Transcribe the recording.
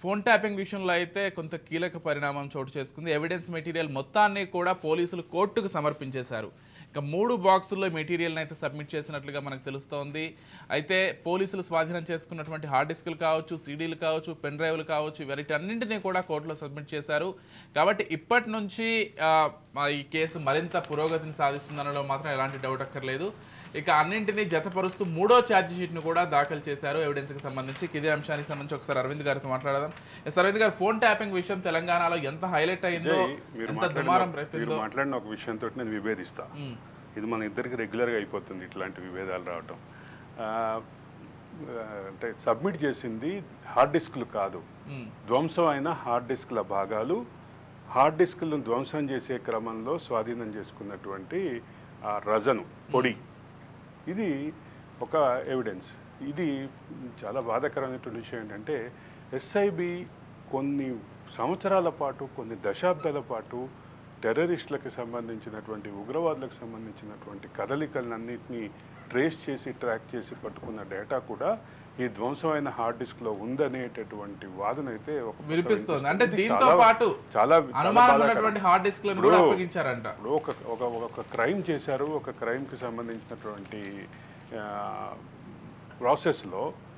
Phone tapping విషయంలో అయితే కొంత కీలక పరిణామం చోటు చేసుకుంది ఎవిడెన్స్ మెటీరియల్ మొత్తాన్ని కూడా పోలీసులు కోర్టుకు సమర్పించేశారు ఇక మూడు బాక్సుల్లో మెటీరియల్ని అయితే సబ్మిట్ చేసినట్లుగా మనకు తెలుస్తోంది అయితే పోలీసులు స్వాధీనం చేసుకున్నటువంటి హార్డ్ డిస్కులు కావచ్చు సీడీలు కావచ్చు పెన్ డ్రైవ్లు కావచ్చు వీటన్నింటినీ కూడా కోర్టులో సబ్మిట్ చేశారు కాబట్టి ఇప్పటి నుంచి ఆ, ఆ, ఈ కేసు మరింత పురోగతిని సాధిస్తుందనలో మాత్రం ఎలాంటి డౌట్ అక్కర్లేదు ఇక అన్నింటినీ జతపరుస్తూ మూడో ఛార్జ్ షీట్ను కూడా దాఖలు చేశారు ఎవిడెన్స్కి సంబంధించి ఇదే అంశానికి సంబంధించి ఒకసారి అరవింద్ గారితో మాట్లాడదాం ఎస్ అరవింద్ గారు ఫోన్ ట్యాపింగ్ విషయం తెలంగాణలో ఎంత హైలైట్ అయిందో విజయ్, మీరు ఎంత మాట్లాడిన దుమారం మీరు రేపిందో మాట్లాడిన ఒక విషయంతో నేను విభేదిస్తా మ్మ్. ఇది మన ఇద్దరికి రెగ్యులర్గా అయిపోతుంది ఇట్లాంటి విభేదాలు రావటం ఆ, ఆ, అంటే సబ్మిట్ చేసింది హార్డ్ డిస్క్లు కాదు మ్మ్. ధ్వంసం అయిన హార్డ్ డిస్క్ల భాగాలు హార్డ్ డిస్క్లను ధ్వంసం చేసే క్రమంలో స్వాధీనం చేసుకున్నటువంటి ఆ రజను పొడి ఇది ఒక ఎవిడెన్స్ ఇది చాలా బాధాకరమైనటువంటి విషయం ఏంటంటే ఎస్ఐబి కొన్ని సంవత్సరాల పాటు కొన్ని దశాబ్దాల పాటు టెర్రరిస్టులకు సంబంధించినటువంటి ఉగ్రవాదులకు సంబంధించినటువంటి కదలికలన్నింటినీ ట్రేస్ చేసి ట్రాక్ చేసి పట్టుకున్న డేటా కూడా ఈ ధ్వంసమైన హార్డ్ డిస్క్ లో ఉందనేటటువంటి వాదన అయితే ఒక పక్క వినిపిస్తోంది అంటే ఇది దీంతో చాలా- పాటు చాలా చాలా అనుమానం బాధాకరం. ఉన్నటువంటి హార్డ్ డిస్క్లను కూడా ఇప్పుడు- అప్పగించారంట ఇప్పుడు ఒక ఒక ఒక క్రైమ్ చేశారు ఒక క్రైమ్కి సంబంధించినటువంటి ప్రాసెస్లో